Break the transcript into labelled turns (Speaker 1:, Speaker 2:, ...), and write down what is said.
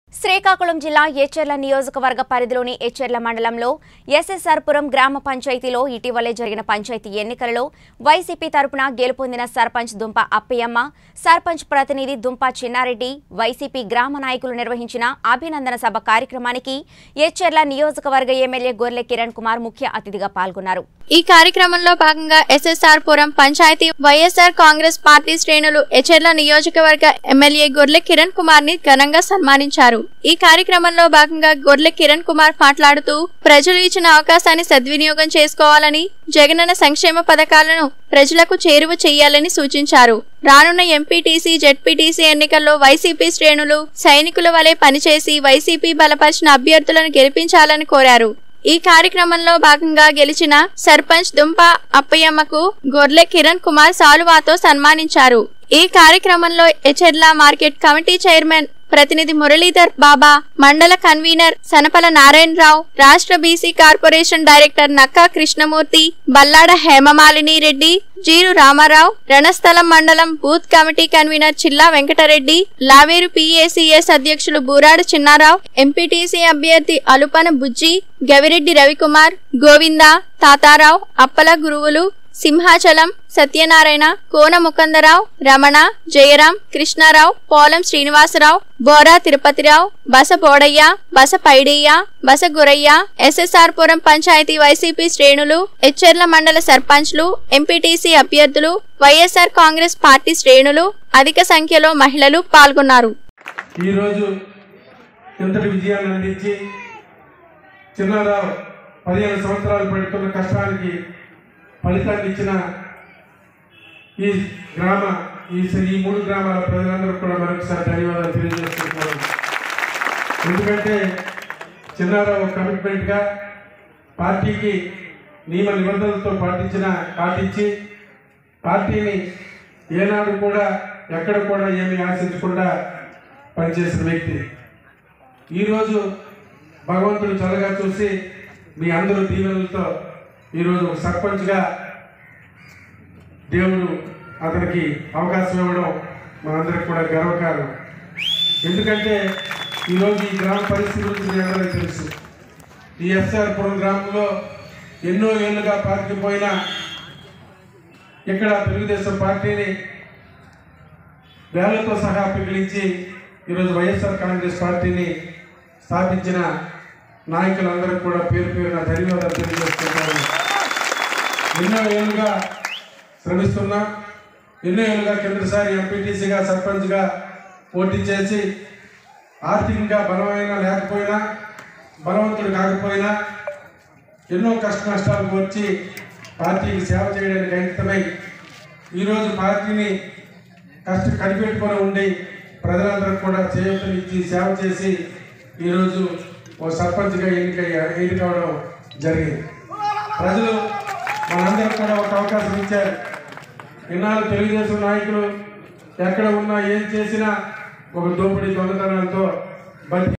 Speaker 1: శ్రీకాకుళం జిల్లా ఎచ్చెర్ల నియోజకవర్గ పరిధిలోని ఎచ్చెర్ల మండలంలో ఎస్ఎస్ఆర్పురం గ్రామ పంచాయతీలో ఇటీవలే జరిగిన పంచాయతీ ఎన్నికలలో వైసీపీ తరపున గెలుపొందిన సర్పంచ్ దుంప అప్పయ్యమ్మ సర్పంచ్ ప్రతినిధి దుంప చిన్నారెడ్డి వైసీపీ గ్రామ నాయకులు నిర్వహించిన అభినందన సభ కార్యక్రమానికి ఎచ్చెర్ల నియోజకవర్గ ఎమ్మెల్యే గొర్లె కిరణ్ కుమార్ ముఖ్య అతిథిగా పాల్గొన్నారు
Speaker 2: ఈ కార్యక్రమంలో భాగంగా SSR Puram panchayat YSR Congress party శ్రేణులు ఎచెర్ల నియోజకవర్గ ఎమ్మెల్యే గొర్లె కిరణ్ కుమార్ ని ఘనంగా సన్మానించారు ఈ కార్యక్రమంలో భాగంగా గొర్లె కిరణ్ కుమార్ మాట్లాడుతూ ప్రజలు ఇచ్చిన అవకాశాన్ని సద్వినియోగం చేసుకోవాలని జగనన్న సంక్షేమ పథకాలను ప్రజలకు చేరువ చేయాలని సూచించారు రానున్న ఎంపీటీసీ జెడ్పీటీసీ ఎన్నికల్లో వైసీపీ శ్రేణులు సైనికుల వలె పనిచేసి వైసీపీ బలపరిచిన అభ్యర్థులను గెలిపించాలని కోరారు ఈ కార్యక్రమంలో భాగంగా గెలిచిన సర్పంచ్ దుంప అప్పయ్యమ్మకు గొర్లె కిరణ్ కుమార్ సాలువాతో సన్మానించారు ఈ కార్యక్రమంలో ఎచెర్ల మార్కెట్ కమిటీ చైర్మన్ ప్రతినిధి మురళీధర్ బాబా మండల కన్వీనర్ సనపల నారాయణరావు రాష్ట్ర BC corporation director Nakka Krishnamurthy Ballada Hemamalini Reddy Jeeru Ramarao Ranasthalam మండలం booth committee convener Chilla Venkatareddy Laveru PACS అధ్యక్షులు బూరాడు చిన్నారావు ఎంపీటీసీ అభ్యర్థి అలుపన బుజ్జి గవిరెడ్డి రవికుమార్ గోవింద తాతారావు అప్పల గురువులు సింహాచలం సత్యనారాయణ కోన ముకందరావు రమణ జయరాం కృష్ణారావు పోలం శ్రీనివాసరావు బోరా తిరుపతిరావు బస బోడయ్య బస పైడయ్య బస గురయ్య ఎస్ఎస్ఆర్ పురం పంచాయతీ వైసీపీ శ్రేణులు ఎచ్చెర్ల మండల సర్పంచ్లు ఎంపీటీసీ అభ్యర్థులు వైఎస్ఆర్ కాంగ్రెస్ పార్టీ శ్రేణులు అధిక సంఖ్యలో మహిళలు పాల్గొన్నారు
Speaker 3: ఈరోజు ఇంతటి విజయాన్ని అందించి చిన్నారావు పదిహేను సంవత్సరాలు పడుతున్న కష్టానికి ఫలితాన్ని ఇచ్చిన ఈ గ్రామ ఈ ఈ మూడు గ్రామాల ప్రజలందరూ కూడా మరొకసారి ధన్యవాదాలు తెలియజేస్తున్నాను ఎందుకంటే చిన్నారావు కమిట్మెంట్గా పార్టీకి నియమ నిబంధనలతో పాటించిన పాటించి పార్టీని ఏనాడు కూడా ఎక్కడ కూడా ఏమీ ఆశించకుండా పనిచేసిన వ్యక్తి ఈరోజు భగవంతుడు చల్లగా చూసి మీ అందరూ దీవెనలతో ఈరోజు ఒక సర్పంచ్గా దేవుడు అతనికి అవకాశం ఇవ్వడం మనందరికి కూడా గర్వకారణం ఎందుకంటే ఈరోజు ఈ గ్రామ పరిస్థితి గురించి మీ అందరికీ తెలుసు ఈ ఎస్ఆర్ పురం గ్రామంలో ఎన్నో ఏళ్ళుగా పార్టీ పోయినా ఇక్కడ తెలుగుదేశం పార్టీని వేలతో సహా పిగిలించి ఈరోజు వైఎస్ఆర్ కాంగ్రెస్ పార్టీని స్థాపించిన నాయకులందరూ కూడా పేరు పేరున ధన్యవాదాలు తెలియజేస్తున్నాను ఎన్నో ఏళ్ళుగా శ్రమిస్తున్నాం ఎన్నో ఏళ్ళుగా కిందసారి ఎంపీటీసీగా సర్పంచ్గా పోటీ చేసి ఆర్థికంగా బలమైన లేకపోయినా బలవంతుడు కాకపోయినా ఎన్నో కష్ట నష్టాలు వచ్చి పార్టీకి సేవ చేయడానికి అంకితమై ఈరోజు పార్టీని కష్ట కనిపెట్టుకొని ఉండి ప్రజలందరూ కూడా చేయూతనిచ్చి సేవ చేసి ఈరోజు ఓ సర్పంచ్గా ఎన్నిక ఎన్నికవడం జరిగింది ప్రజలు మనందరికి కూడా ఒక అవకాశం ఇచ్చారు ఇన్నాళ్ళు తెలుగుదేశం నాయకులు ఎక్కడ ఉన్నా ఏం చేసినా ఒక దోపిడీ దొంగతనాలతో బతి